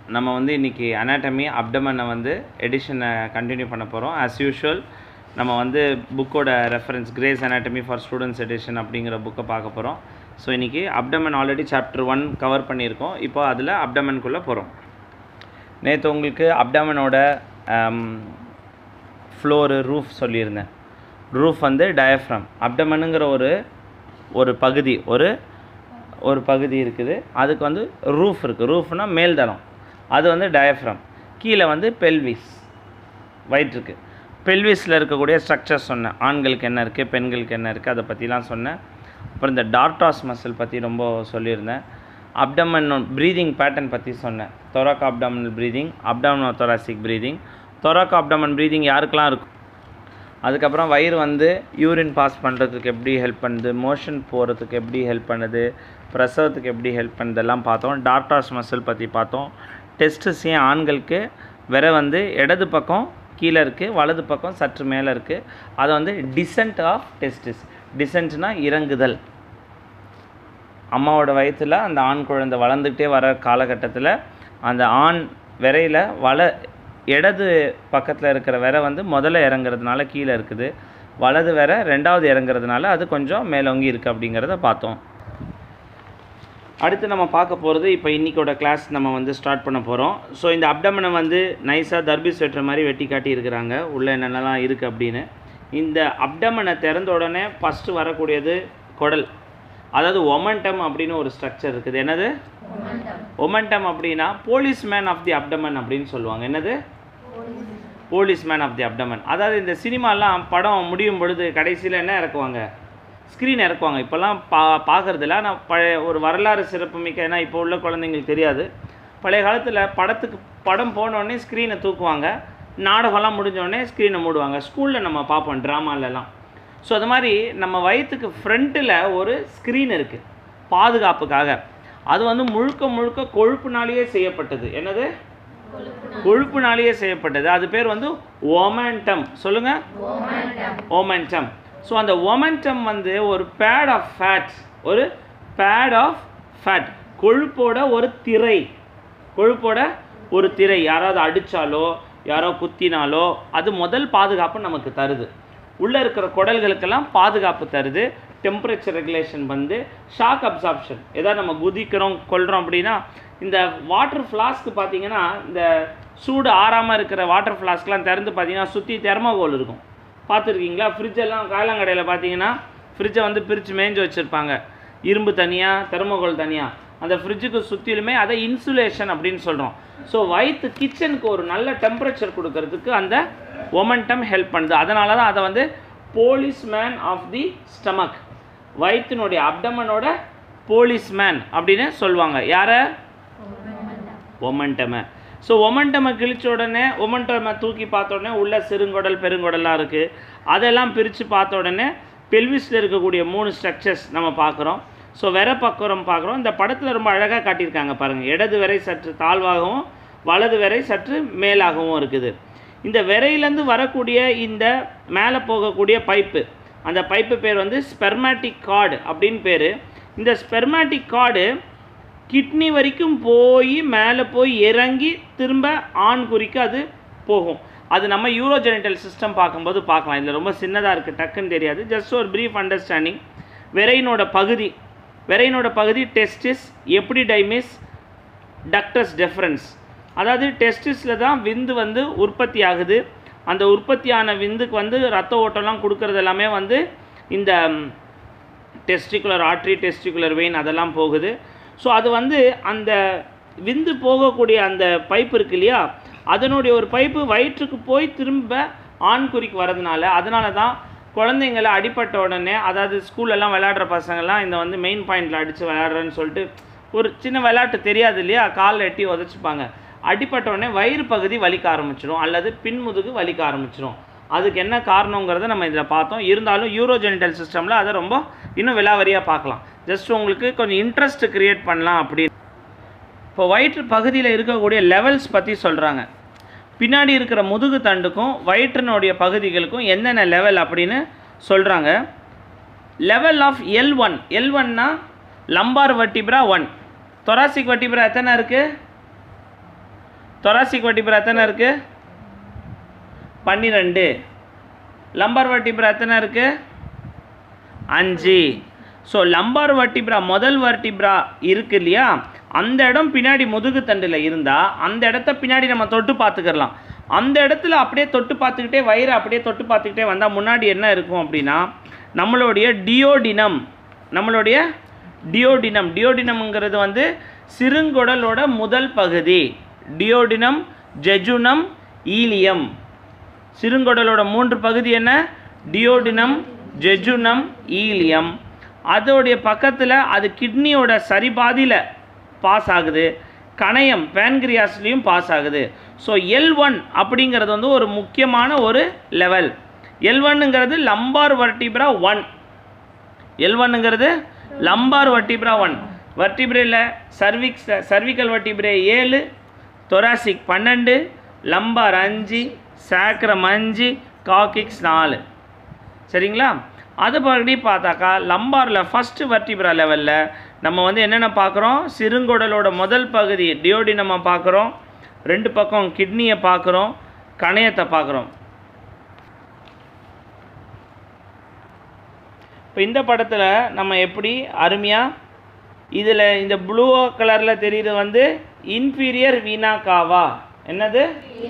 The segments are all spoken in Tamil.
நம்ம வந்து இன்றைக்கி அனாட்டமி அப்டமனை வந்து எடிஷனை கண்டினியூ பண்ண போகிறோம் ஆஸ் யூஷுவல் நம்ம வந்து புக்கோட reference Gray's anatomy for students edition அப்படிங்கிற புக்கை பார்க்க போகிறோம் ஸோ இன்றைக்கி abdomen already chapter one cover பண்ணியிருக்கோம் இப்போ அதில் அப்டமனுக்குள்ளே போகிறோம் நேற்று உங்களுக்கு அப்டமனோட ஃப்ளோரு ரூஃப் சொல்லியிருந்தேன் ரூஃப் வந்து டயஃப்ரம் அப்டமனுங்கிற ஒரு ஒரு பகுதி ஒரு ஒரு பகுதி இருக்குது அதுக்கு வந்து ரூஃப் இருக்குது ரூஃப்னா மேல்தளம் அது வந்து டயஃப்ரம் கீழே வந்து பெல்விஸ் வயிற்றுக்கு பெல்விஸில் இருக்கக்கூடிய ஸ்ட்ரக்சர்ஸ் சொன்னேன் ஆண்களுக்கு என்ன இருக்குது பெண்களுக்கு என்ன இருக்குது அதை பற்றிலாம் சொன்னேன் அப்புறம் இந்த டார்டாஸ் மசில் பற்றி ரொம்ப சொல்லியிருந்தேன் அப்டமன் ப்ரீதிங் பேட்டர்ன் பற்றி சொன்னேன் தொராக் அப்டமனல் ப்ரீதிங் அப்டமனோ thoracic breathing thoraco abdomen breathing யாருக்கெல்லாம் இருக்கும் அதுக்கப்புறம் வயிறு வந்து யூரின் பாஸ் பண்ணுறதுக்கு எப்படி ஹெல்ப் பண்ணுது மோஷன் போகிறதுக்கு எப்படி ஹெல்ப் பண்ணுது பிரசவத்துக்கு எப்படி ஹெல்ப் பண்ணுதெல்லாம் பார்த்தோம் டார்டாஸ் மசில் பற்றி பார்த்தோம் டெஸ்டஸ் ஏன் ஆண்களுக்கு வேற வந்து இடது பக்கம் கீழே இருக்குது வலது பக்கம் சற்று மேலே இருக்குது அது வந்து டிசென்ட் ஆஃப் டெஸ்டிஸ் டிசென்ட்னா இறங்குதல் அம்மாவோட வயிற்றில் அந்த ஆண் குழந்தை வளர்ந்துக்கிட்டே வர காலகட்டத்தில் அந்த ஆண் விரையில் வள இடது பக்கத்தில் இருக்கிற விரை வந்து முதல்ல இறங்குறதுனால கீழே இருக்குது வலது விரை ரெண்டாவது இறங்குறதுனால அது கொஞ்சம் மேலோங்கி இருக்குது அப்படிங்கிறத பார்த்தோம் அடுத்து நம்ம பார்க்க போகிறது இப்போ இன்றைக்கோட கிளாஸ் நம்ம வந்து ஸ்டார்ட் பண்ண போகிறோம் ஸோ இந்த அப்டமனை வந்து நைஸாக தர்பீஸ் வெட்டுற மாதிரி வெட்டி காட்டி இருக்கிறாங்க உள்ளே என்னென்னலாம் இருக்குது அப்படின்னு இந்த அப்டமனை திறந்த உடனே ஃபஸ்ட்டு வரக்கூடியது குடல் அதாவது ஒமன்டம் அப்படின்னு ஒரு ஸ்ட்ரக்சர் இருக்குது என்னது ஒமன்டம் அப்படின்னா போலீஸ்மேன் ஆஃப் தி அப்டமன் அப்படின்னு சொல்லுவாங்க என்னது போலீஸ்மேன் ஆஃப் தி அப்டமன் அதாவது இந்த சினிமாலாம் படம் முடியும் பொழுது கடைசியில் என்ன இறக்குவாங்க ஸ்க்ரீன் இறக்குவாங்க இப்போல்லாம் பா பார்க்குறதில்ல ஆனால் பழைய ஒரு வரலாறு சிறப்புமிக்க ஏன்னா இப்போ உள்ள குழந்தைங்களுக்கு தெரியாது பழைய காலத்தில் படத்துக்கு படம் போனோடனே ஸ்க்ரீனை தூக்குவாங்க நாடகம்லாம் முடிஞ்சோடனே ஸ்க்ரீனை மூடுவாங்க ஸ்கூலில் நம்ம பார்ப்போம் ட்ராமாலெலாம் ஸோ அது மாதிரி நம்ம வயிற்றுக்கு ஃப்ரண்ட்டில் ஒரு ஸ்க்ரீன் இருக்குது பாதுகாப்புக்காக அது வந்து முழுக்க முழுக்க கொழுப்புனாலேயே செய்யப்பட்டது என்னது கொழுப்புனாலேயே செய்யப்பட்டது அது பேர் வந்து ஒமெண்டம் சொல்லுங்க ஒமெண்டம் ஸோ அந்த ஒமெண்டம் வந்து ஒரு பேட் ஆஃப் ஃபேட் ஒரு பேட் ஆஃப் ஃபேட் கொழுப்போட ஒரு திரை கொழுப்போட ஒரு திரை யாராவது அடித்தாலோ யாரோ குத்தினாலோ அது முதல் பாதுகாப்பு நமக்கு தருது உள்ளே இருக்கிற குடல்களுக்கெல்லாம் பாதுகாப்பு தருது டெம்பரேச்சர் ரெகுலேஷன் வந்து ஷாக் அப்சார்ப்ஷன் ஏதாவது நம்ம குதிக்கிறோம் கொள்கிறோம் அப்படின்னா இந்த வாட்டர் ஃப்ளாஸ்க்கு பார்த்தீங்கன்னா இந்த சூடு ஆறாமல் இருக்கிற வாட்டர் ஃப்ளாஸ்க்லாம் திறந்து பார்த்தீங்கன்னா சுற்றி தெர்மோகோல் இருக்கும் பார்த்துருக்கீங்களா ஃப்ரிட்ஜெல்லாம் காயலாங்கடையில் பார்த்தீங்கன்னா ஃப்ரிட்ஜை வந்து பிரித்து மேய்ஞ்சு வச்சுருப்பாங்க இரும்பு தனியாக தெர்மோகோல் தனியாக அந்த ஃப்ரிட்ஜுக்கு சுற்றிலுமே அதை இன்சுலேஷன் அப்படின்னு சொல்கிறோம் ஸோ வயிற்று கிச்சனுக்கு ஒரு நல்ல டெம்பரேச்சர் கொடுக்கறதுக்கு அந்த ஒமன்டம் ஹெல்ப் பண்ணுது அதனால தான் அதை வந்து போலீஸ்மேன் ஆஃப் தி ஸ்டமக் வயிற்றினுடைய அப்டமனோட போலீஸ்மேன் அப்படின்னு சொல்லுவாங்க யாரை ஒமன்டமை ஸோ ஒமன்டமை கிழிச்ச உடனே ஒமன்டமை தூக்கி பார்த்த உடனே உள்ள சிறுங்குடல் பெருங்குடலாம் இருக்குது அதெல்லாம் பிரித்து பார்த்த உடனே பெல்விஸில் இருக்கக்கூடிய மூணு ஸ்ட்ரக்சர்ஸ் நம்ம பார்க்குறோம் ஸோ வெற பக்குறம் பார்க்குறோம் இந்த படத்தில் ரொம்ப அழகாக காட்டியிருக்காங்க பாருங்கள் இடது வரை சற்று தாழ்வாகவும் வலது வரை சற்று மேலாகவும் இருக்குது இந்த விரையிலேருந்து வரக்கூடிய இந்த மேலே போகக்கூடிய பைப்பு அந்த பைப்பு பேர் வந்து ஸ்பெர்மேட்டிக் கார்டு அப்படின்னு பேர் இந்த ஸ்பெர்மேட்டிக் கார்டு கிட்னி வரைக்கும் போய் மேலே போய் இறங்கி திரும்ப ஆண் குறிக்கு அது போகும் அது நம்ம யூரோஜெனிட்டல் சிஸ்டம் பார்க்கும்போது பார்க்கலாம் இதில் ரொம்ப சின்னதாக இருக்குது டக்குன்னு தெரியாது ஜஸ்ட் ஒரு ப்ரீஃப் அண்டர்ஸ்டாண்டிங் விரையினோட பகுதி விரையினோட பகுதி டெஸ்டிஸ் எப்டிடைமிஸ் டக்டஸ் டெஃபரன்ஸ் அதாவது டெஸ்டிஸில் தான் விந்து வந்து உற்பத்தி ஆகுது அந்த உற்பத்தியான விந்துக்கு வந்து ரத்த ஓட்டம்லாம் கொடுக்கறது எல்லாமே வந்து இந்த டெஸ்டிகுலர் ஆர்ட்ரி டெஸ்டிகுலர் வெயின் அதெல்லாம் போகுது ஸோ அது வந்து அந்த விந்து போகக்கூடிய அந்த பைப் இருக்கு இல்லையா அதனுடைய ஒரு பைப்பு வயிற்றுக்கு போய் திரும்ப ஆண்குறிக்கு வரதுனால அதனால தான் குழந்தைங்களை அடிப்பட்ட உடனே அதாவது ஸ்கூல்லலாம் விளையாடுற பசங்கள்லாம் இந்த வந்து மெயின் பாயிண்டில் அடித்து விளையாடுறேன்னு சொல்லிட்டு ஒரு சின்ன விளையாட்டு தெரியாது இல்லையா காலில் எட்டி உதச்சிப்பாங்க அடிப்பட்ட உடனே வயிறு பகுதி வலிக்க ஆரம்பிச்சிடும் அல்லது பின்முதுகு வலிக்க ஆரம்பிச்சிடும் அதுக்கு என்ன காரணங்கிறத நம்ம இதில் பார்த்தோம் இருந்தாலும் யூரோஜெனிட்டல் சிஸ்டமில் அதை ரொம்ப இன்னும் விலாவரியாக பார்க்கலாம் ஜஸ்ட் உங்களுக்கு கொஞ்சம் இன்ட்ரெஸ்ட் க்ரியேட் பண்ணலாம் அப்படின்னு இப்போ வயிற்று பகுதியில் இருக்கக்கூடிய லெவல்ஸ் பற்றி சொல்கிறாங்க பின்னாடி இருக்கிற முதுகு தண்டுக்கும் வயிற்றினுடைய பகுதிகளுக்கும் என்னென்ன லெவல் அப்படின்னு சொல்கிறாங்க level of L one L ஒன்னா lumbar vertebra one thoracic vertebra எத்தனை இருக்குது தொராசிக் வட்டிபுரா எத்தனை இருக்குது பன்னிரெண்டு லம்பார் வட்டிபுரா எத்தனை இருக்குது அஞ்சு ஸோ லம்பார் வட்டிப்ரா முதல் வர்டிப்ரா இருக்கு இல்லையா அந்த இடம் பின்னாடி முதுகு தண்டில் இருந்தால் அந்த இடத்த பின்னாடி நம்ம தொட்டு பார்த்துக்கிறலாம் அந்த இடத்துல அப்படியே தொட்டு பார்த்துக்கிட்டே வயிறு அப்படியே தொட்டு பார்த்துக்கிட்டே வந்தால் முன்னாடி என்ன இருக்கும் அப்படின்னா நம்மளுடைய டியோடினம் நம்மளுடைய டியோடினம் டியோடினம்ங்கிறது வந்து சிறுங்குடலோட முதல் பகுதி டியோடினம் ஜெஜுனம் ஈலியம் சிறுங்குடலோட மூன்று பகுதி என்ன டியோடினம் ஜெஜுனம் ஈலியம் அதோடைய பக்கத்தில் அது கிட்னியோட சரிபாதியில் பாஸ் ஆகுது கணையம் பேன்கிரியாஸ்லேயும் பாஸ் ஆகுது ஸோ எல் ஒன் அப்படிங்கிறது வந்து ஒரு முக்கியமான ஒரு லெவல் எல் ஒன்னுங்கிறது லம்பார் வர்டிப்ரா ஒன் எல் ஒன்னுங்கிறது லம்பார் வர்டிப்ரா ஒன் வர்டிப்ரேல சர்விக்ஸ் சர்விக்கல் வர்டிப்ரே ஏழு தொராசிக் பன்னெண்டு லம்பார் அஞ்சு சாக்ரம் அஞ்சு காக்கிக்ஸ் நாலு சரிங்களா அது படி பார்த்தாக்கா லம்பாரில் ஃபஸ்ட்டு வர்டிப்ரா லெவலில் நம்ம வந்து என்னென்ன பார்க்குறோம் சிறுங்குடலோட முதல் பகுதி டியோடினமை பார்க்குறோம் ரெண்டு பக்கம் கிட்னியை பார்க்குறோம் கணையத்தை பார்க்குறோம் இப்போ இந்த படத்தில் நம்ம எப்படி அருமையாக இதில் இந்த ப்ளூ கலரில் தெரியுது வந்து இன்ஃபீரியர் வீணா காவா என்னது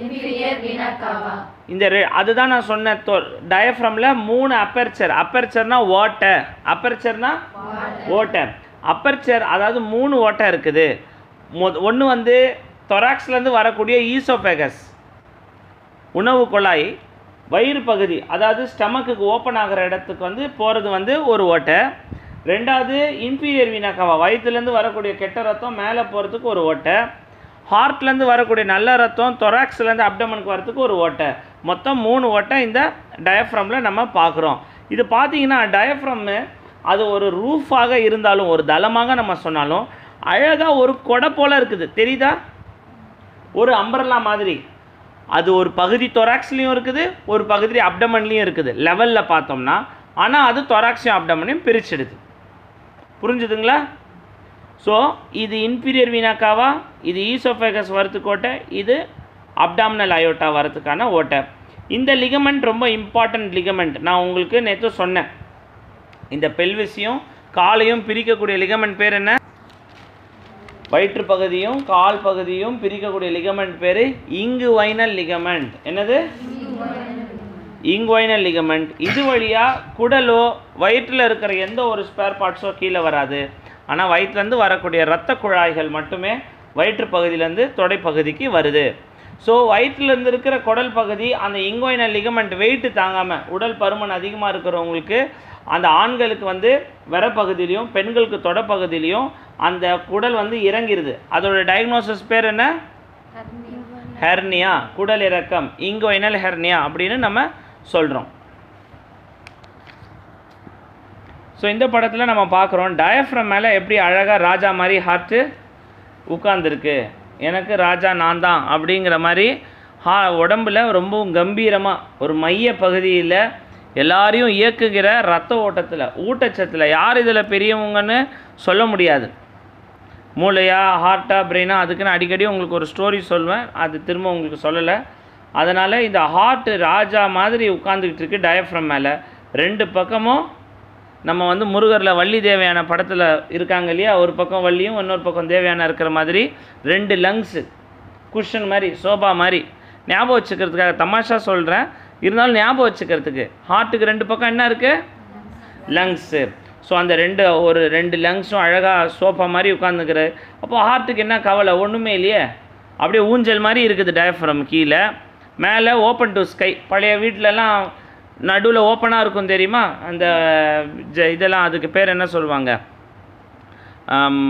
இந்த ரெ- அதுதான் நான் சொன்ன டயஃப்ரமில் மூணு அப்பர்ச்சர் அப்பர்ச்சர்னா ஓட்டை அப்பர்ச்சர்னா ஓட்டை அப்பர்ச்சர் அதாவது மூணு ஓட்டை இருக்குது ஒன்று வந்து தொராக்ஸ்லேருந்து வரக்கூடிய ஈசோபேகஸ் உணவு குழாய் வயிறு பகுதி அதாவது ஸ்டமக்குக்கு ஓப்பன் ஆகிற இடத்துக்கு வந்து போகிறது வந்து ஒரு ஓட்டை ரெண்டாவது இன்ஃபீரியர் வீணாக்காவா வயிற்றுலேருந்து வரக்கூடிய கெட்ட ரத்தம் மேலே போகிறதுக்கு ஒரு ஓட்டை ஹார்ட்லேருந்து வரக்கூடிய நல்ல ரத்தம் தொராக்ஸ்லேருந்து அப்டமனுக்கு வரதுக்கு ஒரு ஓட்டை மொத்தம் மூணு ஓட்டை இந்த டயஃப்ரமில் நம்ம பார்க்குறோம் இது பார்த்தீங்கன்னா டயஃப்ரம்மு அது ஒரு ரூஃபாக இருந்தாலும் ஒரு தளமாக நம்ம சொன்னாலும் அழகாக ஒரு கொடை போல் இருக்குது தெரியுதா ஒரு அம்பர்லா மாதிரி அது ஒரு பகுதி தொராக்ஸ்லேயும் இருக்குது ஒரு பகுதி அப்டமன்லேயும் இருக்குது லெவலில் பார்த்தோம்னா ஆனால் அது தொராக்ஸையும் அப்டமனையும் பிரிச்சிடுது புரிஞ்சுதுங்களா ஸோ இது இன்ஃபீரியர் வீணாக்காவா இது ஈசோஃபேகஸ் வரத்துக்கு ஓட்டை இது அப்டாமினல் அயோட்டா வரதுக்கான ஓட்டை இந்த லிகமெண்ட் ரொம்ப இம்பார்ட்டன்ட் லிகமெண்ட் நான் உங்களுக்கு நேற்று சொன்னேன் இந்த பெல்விஸையும் காலையும் பிரிக்கக்கூடிய லிகமெண்ட் பேர் என்ன வயிற்று பகுதியும் கால் பகுதியும் பிரிக்கக்கூடிய லிகமெண்ட் பேர் இங்கு வைனல் லிகமெண்ட் என்னது இங்குவைனல் லிகமெண்ட் இது வழியாக குடலோ வயிற்றில் இருக்கிற எந்த ஒரு ஸ்பேர் பார்ட்ஸோ கீழே வராது ஆனால் வயிற்றுலேருந்து வரக்கூடிய இரத்த குழாய்கள் மட்டுமே வயிற்று பகுதியிலேருந்து தொடைப்பகுதிக்கு வருது ஸோ வயிற்றுலேருந்து இருக்கிற குடல் பகுதி அந்த இங்குவைனல் லிகமெண்ட் வெயிட்டு தாங்காமல் உடல் பருமன் அதிகமாக இருக்கிறவங்களுக்கு அந்த ஆண்களுக்கு வந்து விரப்பகுதியிலையும் பெண்களுக்கு தொடைப்பகுதியிலையும் அந்த குடல் வந்து இறங்கிருது அதோட டயக்னோசிஸ் பேர் என்ன ஹெர்னியா குடல் இறக்கம் இங்குவைனல் ஹெர்னியா அப்படின்னு நம்ம சொல்கிறோம் ஸோ இந்த படத்தில் நம்ம பார்க்குறோம் டயஃப்ரம் மேலே எப்படி அழகாக ராஜா மாதிரி ஹார்ட்டு உட்காந்துருக்கு எனக்கு ராஜா நான் தான் அப்படிங்கிற மாதிரி ஹா உடம்புல ரொம்பவும் கம்பீரமாக ஒரு மைய பகுதியில் எல்லாரையும் இயக்குகிற ரத்த ஓட்டத்தில் ஊட்டச்சத்தில் யார் இதில் பெரியவங்கன்னு சொல்ல முடியாது மூளையா ஹார்ட்டா பிரெயினா அதுக்குன்னு அடிக்கடி உங்களுக்கு ஒரு ஸ்டோரி சொல்வேன் அது திரும்ப உங்களுக்கு சொல்லலை அதனால் இந்த ஹார்ட்டு ராஜா மாதிரி உட்காந்துக்கிட்டு இருக்கு டயஃப்ரம் மேலே ரெண்டு பக்கமும் நம்ம வந்து முருகரில் வள்ளி தேவையான படத்தில் இருக்காங்க இல்லையா ஒரு பக்கம் வள்ளியும் இன்னொரு பக்கம் தேவையான இருக்கிற மாதிரி ரெண்டு லங்ஸு குஷன் மாதிரி சோபா மாதிரி ஞாபகம் வச்சுக்கிறதுக்காக தமாஷா சொல்கிறேன் இருந்தாலும் ஞாபகம் வச்சுக்கிறதுக்கு ஹார்ட்டுக்கு ரெண்டு பக்கம் என்ன இருக்குது லங்ஸு ஸோ அந்த ரெண்டு ஒரு ரெண்டு லங்ஸும் அழகாக சோஃபா மாதிரி உட்காந்துக்கிற அப்போ ஹார்ட்டுக்கு என்ன கவலை ஒன்றுமே இல்லையே அப்படியே ஊஞ்சல் மாதிரி இருக்குது டயஃப்ரம் கீழே மேலே ஓப்பன் டு ஸ்கை பழைய வீட்டிலலாம் நடுவில் ஓப்பனாக இருக்கும் தெரியுமா அந்த ஜ- இதெல்லாம் அதுக்கு பேர் என்ன சொல்லுவாங்க ஆம்,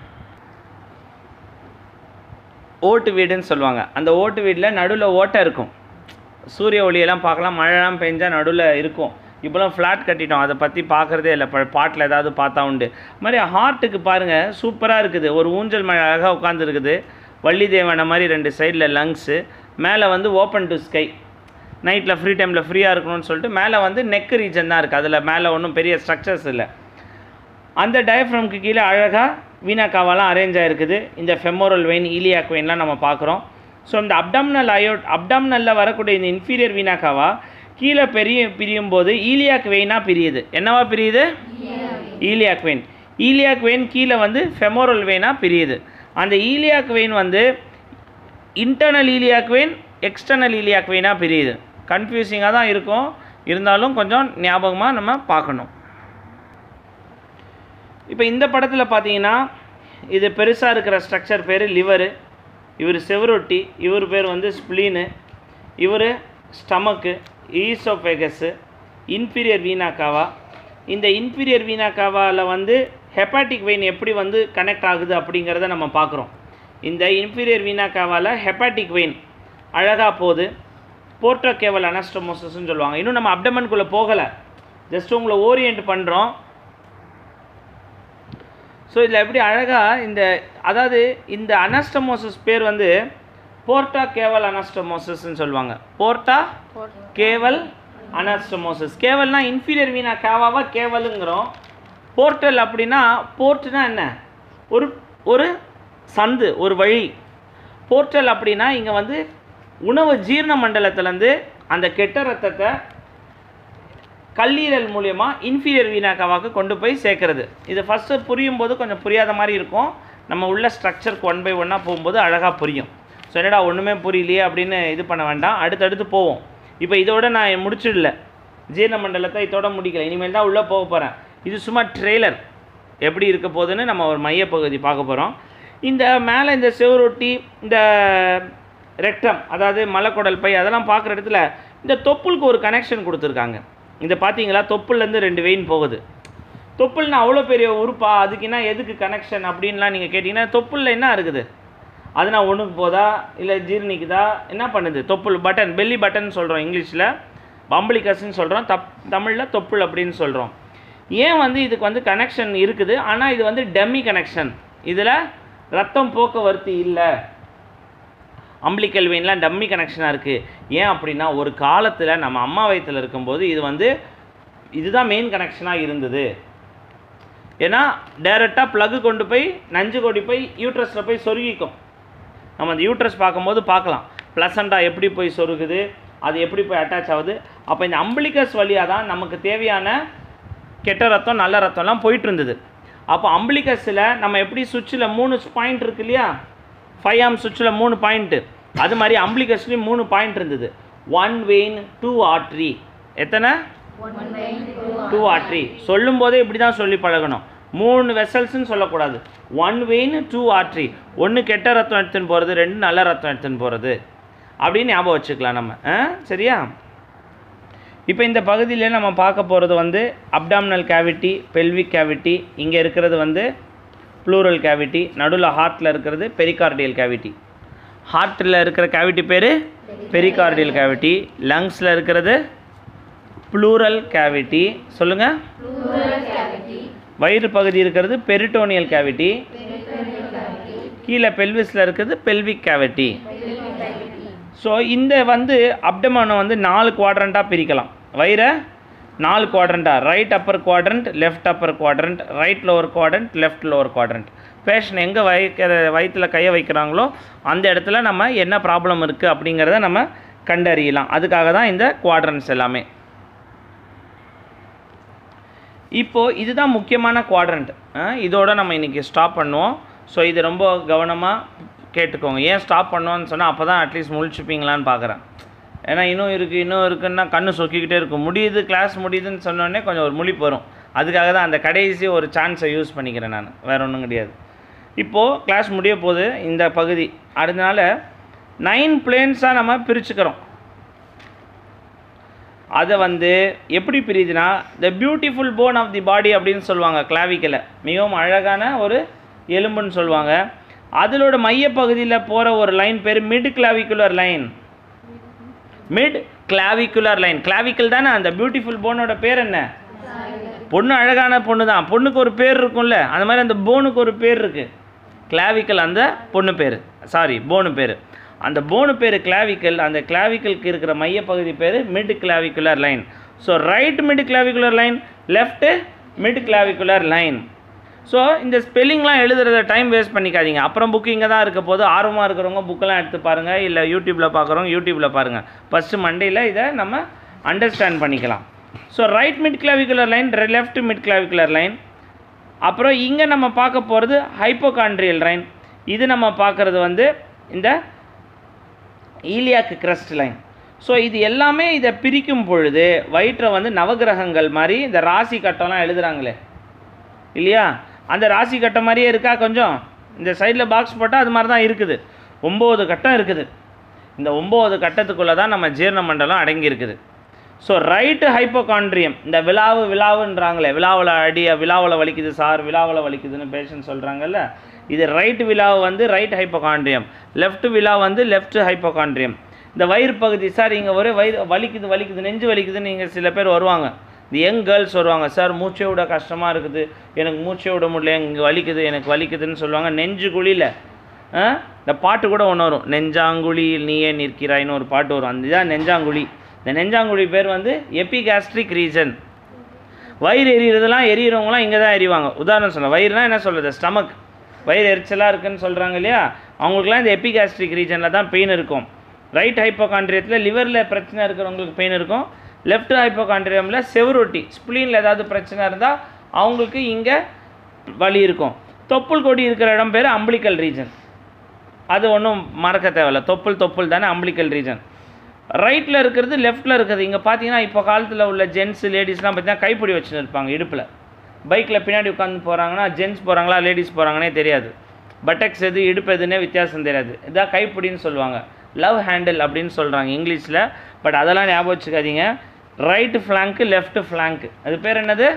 ஓட்டு வீடுன்னு சொல்லுவாங்க அந்த ஓட்டு வீட்டில் நடுவில் ஓட்டை இருக்கும் சூரிய ஒளியெல்லாம் பார்க்கலாம் மழைலாம் பெஞ்சா நடுவில் இருக்கும் இப்போலாம் ஃப்ளாட் கட்டிட்டோம் அதை பற்றி பார்க்குறதே இல்லை ப பாட்டில் ஏதாவது பார்த்தா உண்டு அது மாதிரி ஹார்ட்டுக்கு பாருங்கள் சூப்பராக இருக்குது ஒரு ஊஞ்சல் மழை அழகாக உட்காந்துருக்குது வள்ளி தேவனை மாதிரி ரெண்டு சைடில் லங்ஸு மேலே வந்து ஓப்பன் டு ஸ்கை நைட்டில் ஃப்ரீ டைமில் ஃப்ரீயாக இருக்கணும்னு சொல்லிட்டு மேலே வந்து நெக் ரீஜன் தான் இருக்குது அதில் மேலே ஒன்றும் பெரிய ஸ்ட்ரக்சர்ஸ் இல்லை அந்த டயஃப்ரம்க்கு கீழே அழகாக வீணாக்காவெல்லாம் அரேஞ்ச் ஆகிருக்குது இந்த ஃபெமோரல் வெயின் ஈலியாக் வெயின்லாம் நம்ம பார்க்குறோம் ஸோ இந்த அப்டாமினல் அயோட் அப்டாமினலில் வரக்கூடிய இந்த இன்ஃபீரியர் வீணாக்காவா கீழே பெரிய பிரியும் போது ஈலியாக் வெயினாக பிரியுது என்னவா பிரியுது ஈலியாக் வெயின் ஈலியாக் வெயின் கீழே வந்து ஃபெமோரல் வெயினாக பிரியுது அந்த ஈலியாக் வெயின் வந்து internal iliac vein external iliac வெயினாக பிரியுது கன்ஃபியூசிங்காக தான் இருக்கும் இருந்தாலும் கொஞ்சம் ஞாபகமாக நம்ம பார்க்கணும் இப்போ இந்த படத்தில் பார்த்தீங்கன்னா இது பெருசாக இருக்கிற ஸ்ட்ரக்சர் பேர் லிவரு இவர் செவரொட்டி இவர் பேர் வந்து ஸ்ப்ளீனு இவர் ஸ்டமக்கு ஈசோஃபெகஸு இன்ஃபீரியர் வீணாக்காவா இந்த இன்ஃபீரியர் வீணாக்காவாவில் வந்து ஹெப்பாட்டிக் வெயின் எப்படி வந்து கனெக்ட் ஆகுது அப்படிங்கிறத நம்ம பார்க்குறோம் இந்த இன்ஃபீரியர் வீணாக்காவால் ஹெப்பாட்டிக் வெயின் அழகாக போகுது போர்ட்டோ கேவல் அனஸ்டமோசஸ்ன்னு சொல்லுவாங்க இன்னும் நம்ம அப்டமனுக்குள்ளே போகலை ஜஸ்ட் உங்களை ஓரியன்ட் பண்ணுறோம் ஸோ இதில் எப்படி அழகாக இந்த அதாவது இந்த அனஸ்டமோசஸ் பேர் வந்து போர்ட்டா கேவல் அனஸ்டமோசஸ்ன்னு சொல்லுவாங்க போர்ட்டா கேவல் அனஸ்டமோசஸ் கேவல்னா இன்ஃபீரியர் வீணா கேவாவா கேவலுங்கிறோம் போர்ட்டல் அப்படின்னா போர்ட்னா என்ன ஒரு ஒரு சந்து ஒரு வழி போர்ட்டல் அப்படின்னா இங்கே வந்து உணவு ஜீரண மண்டலத்துலேருந்து அந்த கெட்ட ரத்தத்தை கல்லீரல் மூலயமா இன்ஃபீரியர் வீணாக்காவாக்கு கொண்டு போய் சேர்க்கறது இது ஃபஸ்ட்டு புரியும் போது கொஞ்சம் புரியாத மாதிரி இருக்கும் நம்ம உள்ள ஸ்ட்ரக்சருக்கு ஒன் பை ஒன்னாக போகும்போது அழகாக புரியும் ஸோ என்னடா ஒன்றுமே புரியலையே அப்படின்னு இது பண்ண வேண்டாம் அடுத்தடுத்து போவோம் இப்போ இதோட நான் முடிச்சிடல ஜீரண மண்டலத்தை இதோட முடிக்கல இனிமேல் தான் உள்ளே போக போகிறேன் இது சும்மா ட்ரெய்லர் எப்படி இருக்க போகுதுன்னு நம்ம ஒரு மையப்பகுதி பார்க்க போகிறோம் இந்த மேலே இந்த செவரொட்டி இந்த ரெக்டம் அதாவது மலைக்குடல் பை அதெல்லாம் பார்க்குற இடத்துல இந்த தொப்புளுக்கு ஒரு கனெக்ஷன் கொடுத்துருக்காங்க இந்த பார்த்தீங்களா தொப்புள்லேருந்து ரெண்டு வெயின் போகுது தொப்புள்னா அவ்வளோ பெரிய உறுப்பா அதுக்கு என்ன எதுக்கு கனெக்ஷன் அப்படின்லாம் நீங்கள் கேட்டிங்கன்னா தொப்புளில் என்ன இருக்குது அது நான் ஒன்றுக்கு போதா இல்லை ஜீரணிக்குதா என்ன பண்ணுது தொப்புள் பட்டன் பெல்லி பட்டன் சொல்கிறோம் இங்கிலீஷில் பம்பளிகஸ்ன்னு சொல்கிறோம் தப் தமிழில் தொப்புள் அப்படின்னு சொல்கிறோம் ஏன் வந்து இதுக்கு வந்து கனெக்ஷன் இருக்குது ஆனால் இது வந்து டம்மி கனெக்ஷன் இதில் ரத்தம் போக்குவரத்து இல்லை அம்பிளிக்கல் வெயின்லாம் டம்மி கனெக்ஷனாக இருக்குது ஏன் அப்படின்னா ஒரு காலத்தில் நம்ம அம்மா வயிற்றில் இருக்கும்போது இது வந்து இதுதான் மெயின் கனெக்ஷனாக இருந்தது ஏன்னா டைரெக்டாக ப்ளக்கு கொண்டு போய் நஞ்சு கொண்டு போய் யூட்ரஸில் போய் சொருகிக்கும் நம்ம அந்த யூட்ரஸ் பார்க்கும்போது பார்க்கலாம் ப்ளசண்டாக எப்படி போய் சொருகுது அது எப்படி போய் அட்டாச் ஆகுது அப்போ இந்த அம்பிளிகஸ் வழியாக தான் நமக்கு தேவையான கெட்ட ரத்தம் நல்ல ரத்தம்லாம் போயிட்டு இருந்தது அப்போ அம்பிளிகஸில் நம்ம எப்படி சுவிட்சில் மூணு பாயிண்ட் இருக்கு இல்லையா ஃபைவ் ஆம் சுவிட்சில் மூணு பாயிண்ட்டு அது மாதிரி அம்பிளிகஸ்லேயும் மூணு பாயிண்ட் இருந்தது ஒன் வெயின் டூ ஆர்ட்ரி எத்தனை டூ ஆர்ட்ரி சொல்லும் போதே இப்படி தான் சொல்லி பழகணும் மூணு வெசல்ஸ்னு சொல்லக்கூடாது ஒன் வெயின் டூ ஆர்ட்ரி ஒன்று கெட்ட ரத்தம் எடுத்துன்னு போகிறது ரெண்டு நல்ல ரத்தம் எடுத்துன்னு போகிறது அப்படின்னு ஞாபகம் வச்சுக்கலாம் நம்ம ஆ சரியா இப்போ இந்த பகுதியில் நம்ம பார்க்க போகிறது வந்து அப்டாமினல் கேவிட்டி பெல்விக் கேவிட்டி இங்கே இருக்கிறது வந்து ப்ளூரல் கேவிட்டி நடுவில் ஹார்ட்டில் இருக்கிறது பெரிகார்டியல் கேவிட்டி ஹார்ட்டில் இருக்கிற கேவிட்டி பேர் பெரிகார்டியல் கேவிட்டி லங்ஸில் இருக்கிறது ப்ளூரல் கேவிட்டி சொல்லுங்கள் வயிறு பகுதி இருக்கிறது பெரிட்டோனியல் கேவிட்டி கீழே பெல்விஸில் இருக்கிறது பெல்விக் கேவிட்டி ஸோ இந்த வந்து அப்டமனை வந்து நாலு குவாட்ரண்ட்டாக பிரிக்கலாம் வயிறை நாலு குவாட்ரண்ட்டாக right upper quadrant left upper quadrant right lower quadrant left lower quadrant patient எங்கே வைக்கிற வயிற்றில் கையை வைக்கிறாங்களோ அந்த இடத்துல நம்ம என்ன ப்ராப்ளம் இருக்குது அப்படிங்கிறத நம்ம கண்டறியலாம் அதுக்காக தான் இந்த குவாட்ரண்ட்ஸ் எல்லாமே இப்போது இதுதான் முக்கியமான குவாட்ரண்ட் இதோட நம்ம இன்றைக்கி ஸ்டாப் பண்ணுவோம் ஸோ இது ரொம்ப கவனமாக கேட்டுக்கோங்க ஏன் ஸ்டாப் பண்ணுவோன்னு சொன்னால் அப்போ தான் அட்லீஸ்ட் முழிச்சுப்பீங்களான்னு பார்க்குறேன் ஏன்னா இன்னும் இருக்குது இன்னும் இருக்குன்னா கண்ணு சொக்கிக்கிட்டே இருக்கும் முடியுது கிளாஸ் முடியுதுன்னு சொன்னோடனே கொஞ்சம் ஒரு முழிப்பு வரும் அதுக்காக தான் அந்த கடைசி ஒரு சான்ஸை யூஸ் பண்ணிக்கிறேன் நான் வேறு ஒன்றும் கிடையாது இப்போது கிளாஸ் முடிய போது இந்த பகுதி அதனால நைன் பிளேன்ஸாக நம்ம பிரிச்சுக்கிறோம் அதை வந்து எப்படி பிரியுதுன்னா the beautiful bone of the body அப்படின்னு சொல்லுவாங்க கிளாவிக்கலை மிகவும் அழகான ஒரு எலும்புன்னு சொல்லுவாங்க அதிலோட மையப்பகுதியில் போகிற ஒரு லைன் பேர் mid clavicular line mid clavicular line clavicle தானே அந்த பியூட்டிஃபுல் போனோட பேர் என்ன பொண்ணு அழகான பொண்ணு தான் பொண்ணுக்கு ஒரு பேர் இருக்கும்ல அந்த மாதிரி அந்த போனுக்கு ஒரு பேர் இருக்குது கிளாவிக்கல் அந்த பொண்ணு பேர் சாரி போனு பேர் அந்த போனு பேர் கிளாவிக்கல் அந்த கிளாவிக்கலுக்கு இருக்கிற மையப்பகுதி பேர் mid clavicular line so right mid clavicular line left mid clavicular line so இந்த ஸ்பெல்லிங்லாம் எழுதுறத டைம் வேஸ்ட் பண்ணிக்காதீங்க அப்புறம் புக்கு இங்கே தான் இருக்க போது ஆர்வமாக இருக்கிறவங்க புக்கெல்லாம் எடுத்து பாருங்கள் இல்லை யூடியூப்பில் பார்க்குறவங்க யூடியூப்பில் பாருங்கள் ஃபஸ்ட்டு மண்டேயில் இதை நம்ம அண்டர்ஸ்டாண்ட் பண்ணிக்கலாம் so right mid clavicular line left mid clavicular line அப்புறம் இங்கே நம்ம பார்க்க போகிறது ஹைப்போகாண்ட்ரியல் லைன் இது நம்ம பார்க்குறது வந்து இந்த ஈலியாக்கு கிரஸ்ட் லைன் ஸோ இது எல்லாமே இதை பிரிக்கும் பொழுது வயிற்றை வந்து நவகிரகங்கள் மாதிரி இந்த ராசி கட்டம்லாம் எழுதுறாங்களே இல்லையா அந்த ராசி கட்டம் மாதிரியே இருக்கா கொஞ்சம் இந்த சைடில் பாக்ஸ் போட்டால் அது மாதிரி தான் இருக்குது ஒம்பது கட்டம் இருக்குது இந்த ஒம்பது கட்டத்துக்குள்ளே தான் நம்ம ஜீரண மண்டலம் அடங்கி இருக்குது ஸோ ரைட்டு ஹைப்போகாண்ட்ரியம் இந்த விழாவு விழாவுன்றாங்களே விழாவில் அடி விழாவில் வலிக்குது சார் விழாவில் வலிக்குதுன்னு பேஷண்ட் சொல்கிறாங்கல்ல இது ரைட் விழாவு வந்து ரைட் ஹைப்போகாண்ட்ரியம் லெஃப்ட் விழா வந்து லெஃப்ட் ஹைப்போகாண்ட்ரியம் இந்த வயிறு பகுதி சார் இங்கே ஒரே வயிறு வலிக்குது வலிக்குது நெஞ்சு வலிக்குதுன்னு இங்கே சில பேர் வருவாங்க இந்த யங் கேர்ள்ஸ் வருவாங்க சார் மூச்சை விட கஷ்டமாக இருக்குது எனக்கு மூச்சை விட முடியல இங்கே வலிக்குது எனக்கு வலிக்குதுன்னு சொல்லுவாங்க நெஞ்சு குழியில் இந்த பாட்டு கூட ஒன்று வரும் நெஞ்சாங்குழியில் நீயே நிற்கிறாய்னு ஒரு பாட்டு வரும் அந்த இதான் நெஞ்சாங்குழி இந்த நெஞ்சாங்குழி பேர் வந்து எபிகாஸ்ட்ரிக் ரீஜன் வயிறு எரியறதெல்லாம் எரியறவங்களாம் இங்கே தான் எரிவாங்க உதாரணம் சொல்ல வயிறுனா என்ன சொல்கிறது ஸ்டமக் வயிறு எரிச்சலாக இருக்குன்னு சொல்கிறாங்க இல்லையா அவங்களுக்குலாம் இந்த எபிகாஸ்ட்ரிக் ரீஜனில் தான் பெயின் இருக்கும் ரைட் ஹைப்போகாண்ட்ரியத்தில் லிவரில் பிரச்சனை இருக்கிறவங்களுக்கு பெயின் இருக்கும் லெஃப்ட் ஹைப்போகாண்ட்ரியமில் செவரொட்டி ஸ்ப்ளீனில் ஏதாவது பிரச்சனை இருந்தால் அவங்களுக்கு இங்கே வலி இருக்கும் தொப்புள் கொடி இருக்கிற இடம் பேர் அம்பிளிக்கல் ரீஜன் அது ஒன்றும் மறக்க தேவையில்ல தொப்புள் தொப்புள் தானே அம்பிளிக்கல் ரீஜன் ரைட்டில் இருக்கிறது லெஃப்ட்டில் இருக்குது இங்கே பார்த்தீங்கன்னா இப்போ காலத்தில் உள்ள ஜென்ஸ் லேடிஸ்லாம் பார்த்தீங்கன்னா கைப்பிடி வச்சுன்னு இருப்பாங்க இடுப்பில் பைக்கில் பின்னாடி உட்காந்து போகிறாங்கன்னா ஜென்ஸ் போகிறாங்களா லேடிஸ் போகிறாங்கன்னே தெரியாது பட்டக்ஸ் எது இடுப்பு எதுன்னே வித்தியாசம் தெரியாது இதான் கைப்பிடின்னு சொல்லுவாங்க லவ் ஹேண்டில் அப்படின்னு சொல்கிறாங்க இங்கிலீஷில் பட் அதெல்லாம் ஞாபகம் வச்சுக்காதீங்க ரைட்டு ஃப்ளாங்க்கு லெஃப்ட் ஃப்ளாங்க்கு அது பேர் என்னது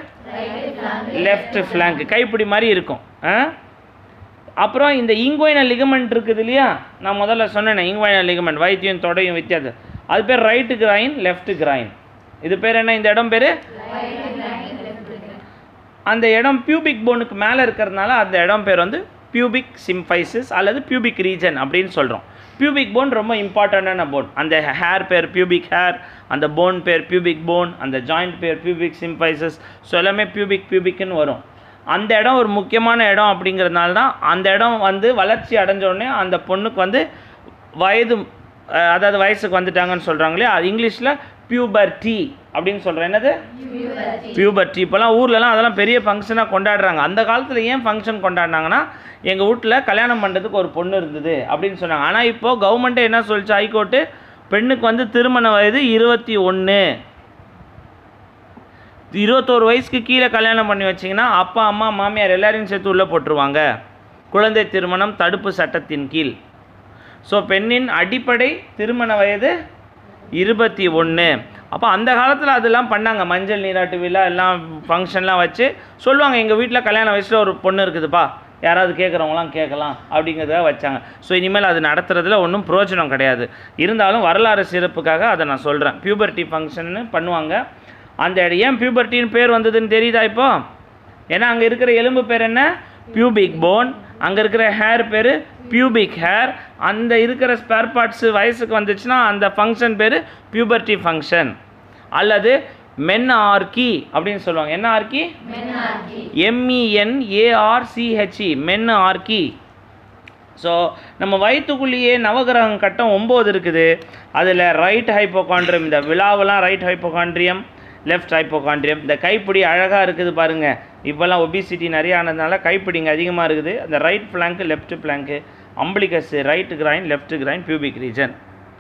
லெஃப்ட் ஃப்ளாங்க் கைப்பிடி மாதிரி இருக்கும் ஆ அப்புறம் இந்த இங்குவைனல் லிகமெண்ட் இருக்குது இல்லையா நான் முதல்ல சொன்னேனே இங்குவைனல் லிகமெண்ட் வைத்தியம் தொடையும் வித்தியாசம் அது பேர் ரைட்டு கிராயின் லெஃப்ட் கிராயின் இது பேர் என்ன இந்த இடம் பேர் அந்த இடம் பியூபிக் போனுக்கு மேலே இருக்கிறதுனால அந்த இடம் பேர் வந்து பியூபிக் சிம்பைசிஸ் அல்லது பியூபிக் ரீஜன் அப்படின்னு சொல்கிறோம் பியூபிக் போன் ரொம்ப இம்பார்ட்டண்ட்டான போன் அந்த ஹேர் பேர் பியூபிக் ஹேர் அந்த போன் பேர் பியூபிக் போன் அந்த ஜாயிண்ட் பேர் பியூபிக் சிம்பைசஸ் ஸோ எல்லாமே பியூபிக் பியூபிக்னு வரும் அந்த இடம் ஒரு முக்கியமான இடம் அப்படிங்கிறதுனால தான் அந்த இடம் வந்து வளர்ச்சி அடைஞ்ச உடனே அந்த பொண்ணுக்கு வந்து வயது அஹ், அதாவது வயசுக்கு வந்துட்டாங்கன்னு சொல்கிறாங்களே அது இங்கிலீஷில் பியூபர்டி அப்படின்னு சொல்கிறேன் என்னது பியூபர்டி இப்போலாம் ஊர்லலாம் அதெல்லாம் பெரிய ஃபங்க்ஷனாக கொண்டாடுறாங்க அந்த காலத்தில் ஏன் ஃபங்க்ஷன் கொண்டாடினாங்கன்னா எங்கள் வீட்டில் கல்யாணம் பண்ணுறதுக்கு ஒரு பொண்ணு இருந்தது அப்படின்னு சொன்னாங்க ஆனால் இப்போது கவர்மெண்ட்டே என்ன சொல்லிச்சு ஹைகோர்ட்டு பெண்ணுக்கு வந்து திருமண வயது இருபத்தி ஒன்று இருபத்தோரு வயசுக்கு கீழே கல்யாணம் பண்ணி வச்சிங்கன்னா அப்பா அம்மா மாமியார் எல்லாரையும் சேர்த்து உள்ளே போட்டுருவாங்க குழந்தை திருமணம் தடுப்பு சட்டத்தின் கீழ் ஸோ பெண்ணின் அடிப்படை திருமண வயது இருபத்தி ஒன்று அப்போ அந்த காலத்தில் அதெல்லாம் பண்ணாங்க மஞ்சள் நீராட்டு விழா எல்லாம் ஃபங்க்ஷன்லாம் வச்சு சொல்லுவாங்க எங்கள் வீட்டில் கல்யாண வயசில் ஒரு பொண்ணு இருக்குதுப்பா யாராவது கேட்குறவங்களாம் கேட்கலாம் அப்படிங்கிறத வச்சாங்க ஸோ இனிமேல் அது நடத்துறதுல ஒன்றும் பிரயோஜனம் கிடையாது இருந்தாலும் வரலாறு சிறப்புக்காக அதை நான் சொல்கிறேன் பியூபர்ட்டி ஃபங்க்ஷன்னு பண்ணுவாங்க அந்த இடம் ஏன் பியூபர்ட்டின்னு பேர் வந்ததுன்னு தெரியுதா இப்போ ஏன்னா அங்கே இருக்கிற எலும்பு பேர் என்ன பியூபிக் போன் அங்கே இருக்கிற ஹேர் பேர் பியூபிக் ஹேர் அந்த இருக்கிற ஸ்பேர் பார்ட்ஸு வயசுக்கு வந்துச்சுன்னா அந்த ஃபங்க்ஷன் பேர் பியூபர்ட்டி ஃபங்க்ஷன் அல்லது மென் ஆர்கி அப்படின்னு சொல்லுவாங்க என்ன arche M E N A R C H E men arche so நம்ம வயிற்றுக்குள்ளேயே நவகிரகம் கட்டம் ஒம்பது இருக்குது அதில் ரைட் ஹைப்போகாண்ட்ரியம் இந்த விழாவெல்லாம் ரைட் ஹைப்போகாண்ட்ரியம் லெஃப்ட் ஹைப்போகாண்ட்ரியம் இந்த கைப்பிடி அழகாக இருக்குது பாருங்கள் இப்போல்லாம் ஒபிசிட்டி நிறைய ஆனதுனால கைப்பிடிங்க அதிகமாக இருக்குது அந்த ரைட் ஃப்ளாங்க்கு லெஃப்ட் ஃப்ளாங்க்கு umbilicus right groin left groin pubic region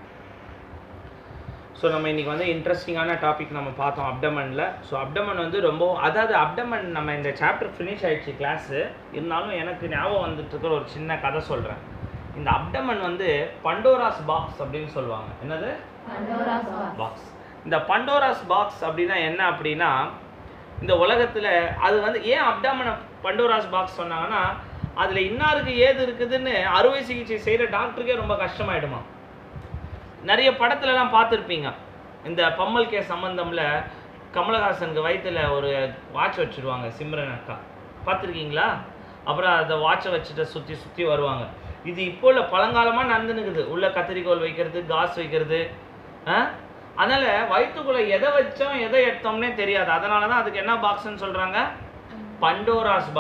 so நம்ம இன்றைக்கி வந்து இன்ட்ரெஸ்டிங்கான டாபிக் நம்ம பார்த்தோம் அப்டமனில் ஸோ அப்டமன் வந்து ரொம்ப அதாவது அப்டமன் நம்ம இந்த சாப்டர் ஃபினிஷ் ஆயிடுச்சு கிளாஸு இருந்தாலும் எனக்கு ஞாபகம் வந்துட்டு இருக்கிற ஒரு சின்ன கதை சொல்கிறேன் இந்த அப்டமன் வந்து பண்டோராஸ் பாக்ஸ் அப்படின்னு சொல்லுவாங்க என்னது பாக்ஸ் இந்த பண்டோராஸ் பாக்ஸ் அப்படின்னா என்ன அப்படின்னா இந்த உலகத்தில் அது வந்து ஏன் அப்டாமனை பண்டோராஸ் பாக்ஸ் சொன்னாங்கன்னா அதில் இன்னாருக்கு ஏது இருக்குதுன்னு அறுவை சிகிச்சை செய்கிற டாக்டருக்கே ரொம்ப கஷ்டமாயிடுமா நிறைய படத்துலலாம் பார்த்துருப்பீங்க இந்த பம்மல் கே சம்பந்தம்ல கமலஹாசனுக்கு வயித்துல ஒரு வாட்ச் வச்சுருவாங்க சிம்ரன் அக்கா பார்த்துருக்கீங்களா அப்புறம் அந்த வாட்சை வச்சுட்டு சுற்றி சுற்றி வருவாங்க இது இப்போ உள்ள பழங்காலமாக நடந்துனுக்குது உள்ள கத்திரிக்கோல் வைக்கிறது காசு வைக்கிறது ஆ அதனால வயிற்றுக்குள்ள எதை வச்சோம் எதை எடுத்தோம்னே தெரியாது அதனால தான் அதுக்கு என்ன பாக்ஸ்ன்னு சொல்றாங்க பண்டோராஸ் பாக்ஸ்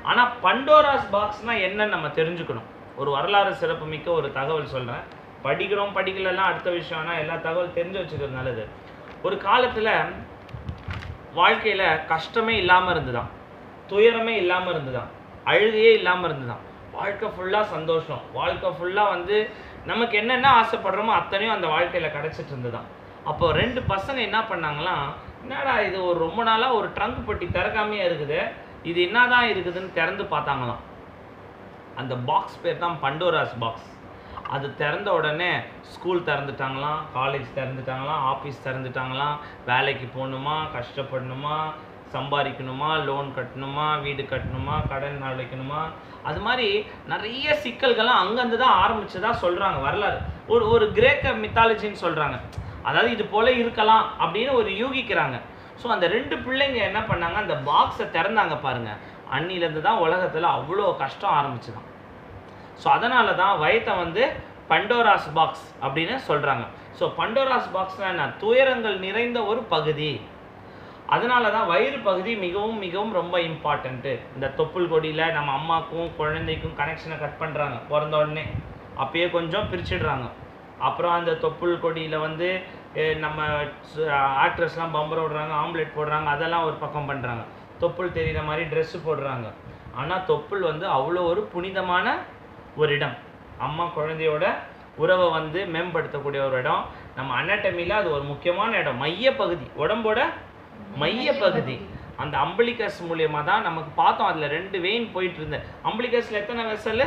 ஆனால் பண்டோராஸ் பாக்ஸ்னால் என்னன்னு நம்ம தெரிஞ்சுக்கணும் ஒரு வரலாறு சிறப்புமிக்க ஒரு தகவல் சொல்கிறேன் படிக்கிறோம் படிக்கலலாம் அடுத்த விஷயம் ஆனால் எல்லா தகவல் தெரிஞ்சு வச்சுக்கிறது நல்லது ஒரு காலத்தில் வாழ்க்கையில் கஷ்டமே இல்லாமல் இருந்துதான் துயரமே இல்லாமல் இருந்துதான் அழுகையே இல்லாமல் இருந்துதான் வாழ்க்கை ஃபுல்லாக சந்தோஷம் வாழ்க்கை ஃபுல்லாக வந்து நமக்கு என்னென்ன ஆசைப்படுறோமோ அத்தனையும் அந்த வாழ்க்கையில் கிடச்சிட்டு இருந்துதான் அப்போ ரெண்டு பசங்க என்ன பண்ணாங்களாம் என்னடா இது ஒரு ரொம்ப நாளாக ஒரு ட்ரங்க் பெட்டி திறக்காமையே இருக்குது இது என்னதான் இருக்குதுன்னு திறந்து பார்த்தாங்களாம் அந்த பாக்ஸ் பேர் தான் பண்டோராஸ் பாக்ஸ் அது திறந்த உடனே ஸ்கூல் திறந்துட்டாங்களாம் காலேஜ் திறந்துட்டாங்களாம் ஆஃபீஸ் திறந்துட்டாங்களாம் வேலைக்கு போகணுமா கஷ்டப்படணுமா சம்பாதிக்கணுமா லோன் கட்டணுமா வீடு கட்டணுமா கடன் அழைக்கணுமா அது மாதிரி நிறைய சிக்கல்கள்லாம் அங்கேருந்து தான் ஆரம்பிச்சதா சொல்கிறாங்க வரலாறு ஒரு ஒரு கிரேக்க மித்தாலஜின்னு சொல்கிறாங்க அதாவது இது போல இருக்கலாம் அப்படின்னு ஒரு யூகிக்கிறாங்க ஸோ அந்த ரெண்டு பிள்ளைங்க என்ன பண்ணாங்க அந்த பாக்ஸை திறந்தாங்க பாருங்க அன்னிலேருந்து தான் உலகத்தில் அவ்வளோ கஷ்டம் ஆரம்பிச்சுதான் ஸோ அதனால தான் வயத்தை வந்து பண்டோராஸ் பாக்ஸ் அப்படின்னு சொல்கிறாங்க ஸோ பண்டோராஸ் பாக்ஸ்னா என்ன துயரங்கள் நிறைந்த ஒரு பகுதி அதனால தான் வயிறு பகுதி மிகவும் மிகவும் ரொம்ப இம்பார்ட்டண்ட்டு இந்த தொப்புள் கொடியில் நம்ம அம்மாக்கும் குழந்தைக்கும் கனெக்ஷனை கட் பண்ணுறாங்க பிறந்த உடனே அப்பயே கொஞ்சம் பிரிச்சிடுறாங்க அப்புறம் அந்த தொப்புள் கொடியில் வந்து அஹ், நம்ம ஆக்ட்ரஸ்லாம் பம்பர் விடுறாங்க ஆம்லெட் போடுறாங்க அதெல்லாம் ஒரு பக்கம் பண்ணுறாங்க தொப்புள் தெரிகிற மாதிரி ட்ரெஸ்ஸு போடுறாங்க ஆனால் தொப்புள் வந்து அவ்வளோ ஒரு புனிதமான ஒரு இடம் அம்மா குழந்தையோட உறவை வந்து மேம்படுத்தக்கூடிய ஒரு இடம் நம்ம அனாட்டமியில் அது ஒரு முக்கியமான இடம் மைய பகுதி உடம்போட மைய பகுதி அந்த அம்பிளிகஸ் மூலியமா தான் நமக்கு பார்த்தோம் அதில் ரெண்டு வெயின் போயிட்டு இருந்தேன் அம்பிளிகஸில் எத்தனை vessel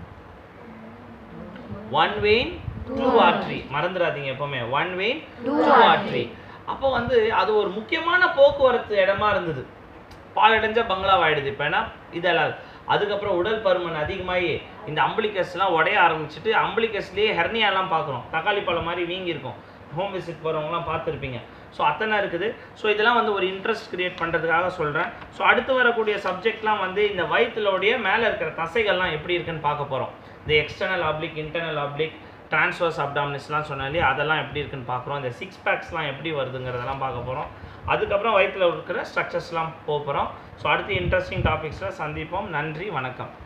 one vein two artery மறந்துடாதீங்க எப்பவுமே ஒன் வெயின் டூ ஆர்ட்ரி அப்போ வந்து அது ஒரு முக்கியமான போக்குவரத்து இடமா இருந்தது பாலடைஞ்ச பங்களாவாயிடுது இப்போ ஏன்னா இதெல்லாம் அதுக்கப்புறம் உடல் பருமன் அதிகமாகி இந்த அம்பிளிகஸ்லாம் உடைய ஆரம்பிச்சுட்டு அம்பிளிகஸ்லேயே ஹெர்னியாலாம் பார்க்குறோம் தக்காளி பழம் மாதிரி வீங்கி இருக்கும் ஹோம் விசிட் போகிறவங்களாம் பார்த்துருப்பீங்க ஸோ அத்தனை இருக்குது ஸோ இதெல்லாம் வந்து ஒரு இன்ட்ரெஸ்ட் கிரியேட் பண்ணுறதுக்காக சொல்கிறேன் ஸோ அடுத்து வரக்கூடிய சப்ஜெக்ட்லாம் வந்து இந்த வயிற்றுலோடைய மேலே இருக்கிற தசைகள்லாம் எப்படி இருக்குன்னு பார்க்க போகிறோம் இந்த external oblique internal oblique transverse அப்டாமினிஸ்லாம் சொன்னாலே அதெல்லாம் எப்படி இருக்குன்னு பார்க்குறோம் இந்த சிக்ஸ் பேக்ஸ்லாம் எப்படி வருதுங்கிறதெல்லாம் பார்க்க போகிறோம் அதுக்கப்புறம் வயிற்றில் இருக்கிற ஸ்ட்ரக்சர்ஸ்லாம் போக போகிறோம் ஸோ அடுத்து இன்ட்ரெஸ்டிங் டாபிக்ஸில் சந்திப்போம் நன்றி வணக்கம்